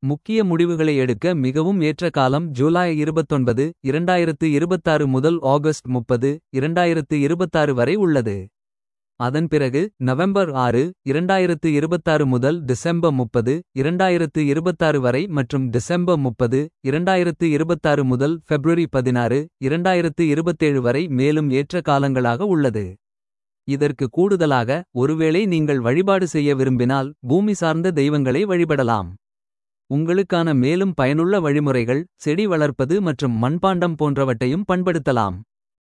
முக்கிய முடிவுகளை எடுக்க மிகவும் ஏற்ற காலம் ஜூலை 29 2026 முதல் ஆகஸ்ட் 30 2026 வரை உள்ளது. அதன் பிறகு நவம்பர் 6 2026 முதல் டிசம்பர் 30 2026 வரை மற்றும் டிசம்பர் 30 2026 முதல் பிப்ரவரி 16 2027 வரை மேலும் ஏற்ற காலங்களாக உள்ளது. இதற்கு கூடுதலாக ஒருவேளை நீங்கள் வழிபாடு செய்ய விரும்பினால் பூமி சார்ந்த தெய்வங்களை வழிபடலாம். உங்களுக்கான மேலும் பயனுள்ள வழிமுறைகள் செடி வளர்ப்பது மற்றும் மண்பாண்டம் போன்றவற்றையும் பண்படுத்தலாம்.